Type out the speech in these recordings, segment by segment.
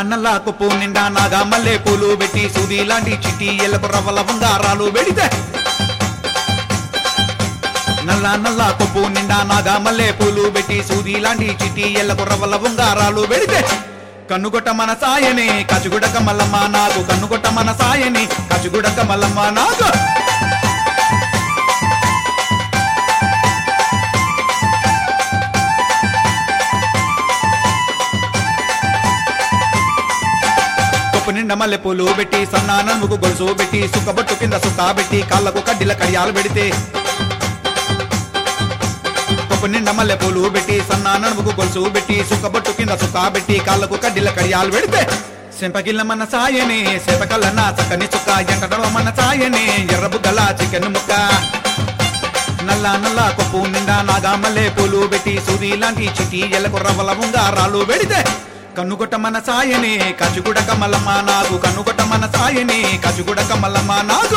నల్ల కుప్పు నిండా నాగా మల్లె పూలు పెట్టి సూది లాంటి చిట్టి ఎల్లకు రవ్వల బంగారాలు పెడితే నల్ల నల్ల కొప్పు నిండా నాగా మల్లె పూలు పెట్టి సూది లాంటి చిట్టి ఎల్లకు రవ్వల ఉంగారాలు పెడితే కన్నుగొట్ట మన సాయని కచుగుడక మల్లమ్మ నాకు కన్నుగొట్ట మన సాయని కచుగుడక మల్లమ్మ నాకు కొప్పు నిండా మల్లె పూలు పెట్టి సన్నా నలుగుకు గొలుసు పెట్టి సుక్కబొట్టు కింద సుక్క పెట్టి కాళ్ళకు కడ్డీల కడియాలు పెడితే కొప్పు నిండా మల్లె పూలు పెట్టి సన్నా నడుముకు గొలుసు పెట్టి సుక్కబొట్టు కింద సుక్క పెట్టి కాళ్ళకు కడ్డీల కడియాలు పెడితే సెంపగిల్ల మన సాయని సేపకల్లన్న చక్కని చుక్క ఎంటడవ మన సాయని ఎర్రబు గల చికెన్ ముక్క నల్ల నల్ల కొప్పు నిండా నాగా మల్లె పూలు పెట్టి సూది లాంటి చిటి ఎల్లకు రవ్వల ఉంగారాలు పెడితే కన్నుగొట్ట మన సాయని కచుగుడక మల్లమ్మ నాకు కన్నుగొట్ట మన సాయని కచుగుడక మల్లమ్మ నాకు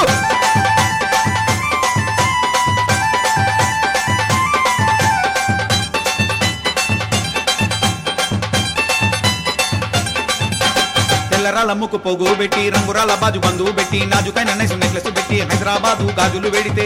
తెల్లరాల ముక్కు పొగు పెట్టి రంగురాల బాజు బంధు పెట్టి నాజుకైన నైసు నెక్లెస్ పెట్టి హైదరాబాదు గాజులు వెడితే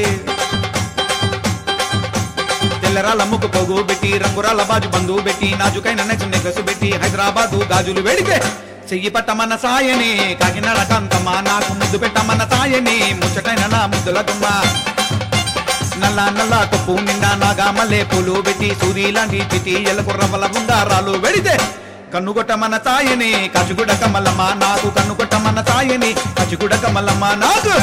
తెల్లరాల ముక్కు పొగు పెట్టి రంగురాల బాజు బంధు పెట్టి నాజుకైన నైసు నెక్లెస్ పెట్టి హైదరాబాదు గాజులు వెడితే చెయ్యి పట్టమన్న సాయని కాకినాడ కాంతమ్మ నాకు ముద్దు పెట్టమన్న సాయని ముచ్చటైన నా ముద్దుల గుమ్మ నల్ల నల్ల కొప్పు నిండా నాగా మల్లె పూలు పెట్టి సూది లాంటి చిటి ఎలకు రవ్వల ఉంగారాలు వెడితే కన్నుగొట్ట మన తాయని కచుగుడక మల్లమ్మ నాకు కన్నుగొట్ట మన తాయని కచుగుడక మల్లమ్మ నాకు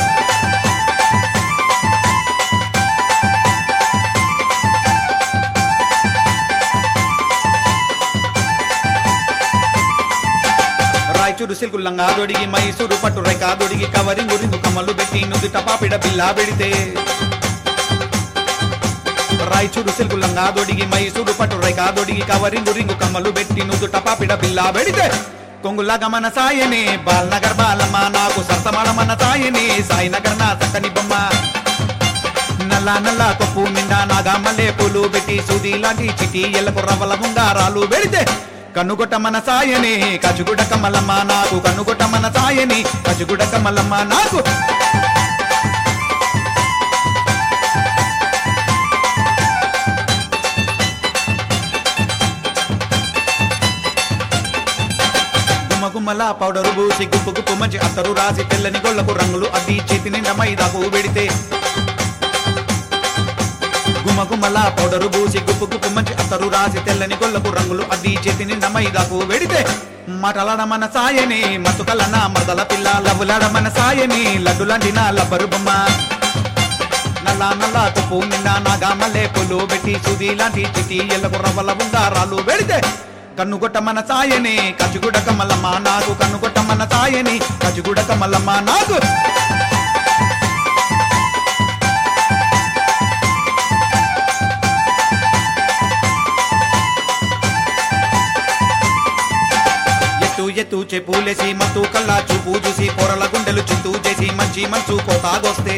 రాయచూరు సిల్కు లంగా దొడిగి మైసూరు పట్టు రైక దొడిగి కవరింగు రింగు కమ్మలు పెట్టి నుదుట పాపిడ బిల్లా పెడితే రాయచూరు సిల్కు లంగా దొడిగి మైసూరు పట్టు రైక దొడిగి కవరింగు రింగు కమ్మలు పెట్టి నుదుట పాపిడ బిల్లా పెడితే కొంగుల గమన సాయని బాల్నగర్ బాలమ్మ నాకు సరసమాడ మన సాయని సాయినగర్ నా చక్కని బొమ్మ నల్ల నల్ల కొప్పు నిండా నాగా మల్లె పూలు పెట్టి సూది లాంటి చిటి ఎల్లకు రవ్వల ఉంగారాలు పెడితే కన్నుగొట్ట మన సాయని కచుగుడక మల్లమ్మ నాకు కన్నుగొట్ట మన సాయని కచుగుడక మల్లమ్మ నాకు గుమ్మగుమ్మల పౌడరు పూసి గుప్పు గుప్పు మంచి అత్తరు రాసి తెల్లని గొల్లకు రంగులు అద్ది చేతి నిండా మైదాకు పెడితే గుమ్మగుమ్మల పౌడరు పూసి గుప్పు గుప్పు మంచి అత్తరు రాసి తెల్లని గొల్లకు రంగులు అద్ది చేతి నిండా మైదాకు వెడితే మాటలాడ మన సాయని మతుకల నా మరదల పిల్ల లవ్వులాడ మన సాయని లడ్డులాంటి నా లబ్బరు బొమ్మ నల్ల నల్ల తుప్పు నిండా నాగా మల్లె పూలు పెట్టి సూది లాంటి చిటి ఎల్లకు రవ్వల ఉంగారాలు వెడితే కన్నుగొట్ట మన సాయని కచుగుడక మల్లమ్మ నాకు కన్నుగొట్ట మన సాయని కచుగుడక మల్లమ్మ నాకు ఎత్తు ఎత్తు చెప్పులేసి మత్తు కల్లా చూపు చూసి పొరల గుండెలు చింతూ చేసి మంచి మంచు కోతాగొస్తే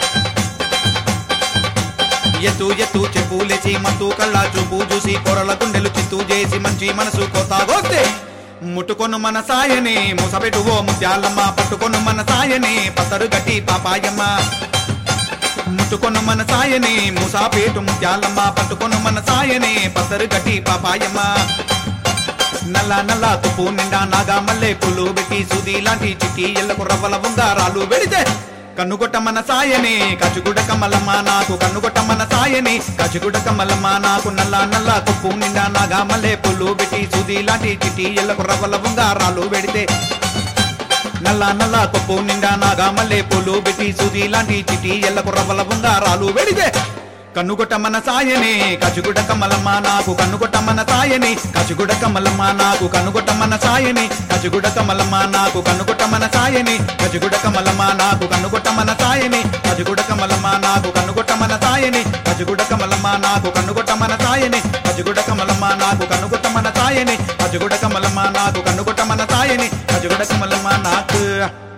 ఎత్తు ఎత్తు చెప్పులేసి మత్తు కల్లా చూపు చూసి పొరల గుండెలు చింతూ చేసి మంచి మనసు కోతాగొస్తే ముట్టుకొను మన సాయని ముసబెటు ఓ ముత్యాలమ్మ పట్టుకొను మన సాయని పతరు గట్టి పాపాయమ్మ ముట్టుకొను మన సాయని ముసాపేటు ముత్యాలమ్మ పట్టుకొను మన సాయని పతరు గట్టి పాపాయమ్మ నల్ల నల్ల తుప్పు నిండా నాగా మల్లె పూలు పెట్టి సూది లాంటి చిట్టి ఎల్లకు రవ్వల ఉంగారాలు పెడితే కన్నుగొట్ట మన సాయని కచుగుడక మల్లమ్మ నాకు కన్నుగొట్ట మన సాయని కచుగుడక మల్లమ్మ నాకు నల్ల నల్ల తుప్పు నిండా నాగా మల్లె పూలు పెట్టి సూది లాంటి చిట్టి ఎల్లకు రవ్వల ఉంగారాలు పెడితే నల్ల నల్ల కొప్పు నిండా నాగా మల్లె పూలు పెట్టి సూది లాంటి చిటి ఎల్లకు రవ్వల ఉంగారాలు వెడితే కన్నుగొట్ట మన సాయని కచుగుడక మల్లమ్మ నాకు కన్నుగొట్ట మన సాయని కచుగుడక మల్లమ్మ నాకు కన్నుగొట్ట మన సాయని కచుగుడక మల్లమ్మ నాకు కన్నుగొట్ట మన సాయని కచుగుడక మల్లమ్మ నాకు కన్నుగొట్ట మన సాయని కచుగుడక మల్లమ్మ నాకు కన్నుగొట్ట మన సాయని కచుగుడక మల్లమ్మ నాకు కన్నుగొట్ట మన సాయని కచుగుడక మల్లమ్మ నాకు కన్నుగొట్ట మన సాయని కచుగుడక మల్లమ్మ నాకు కన్నుగొట్ట మన సాయని కచుగుడక మల్లమ్మ నాకు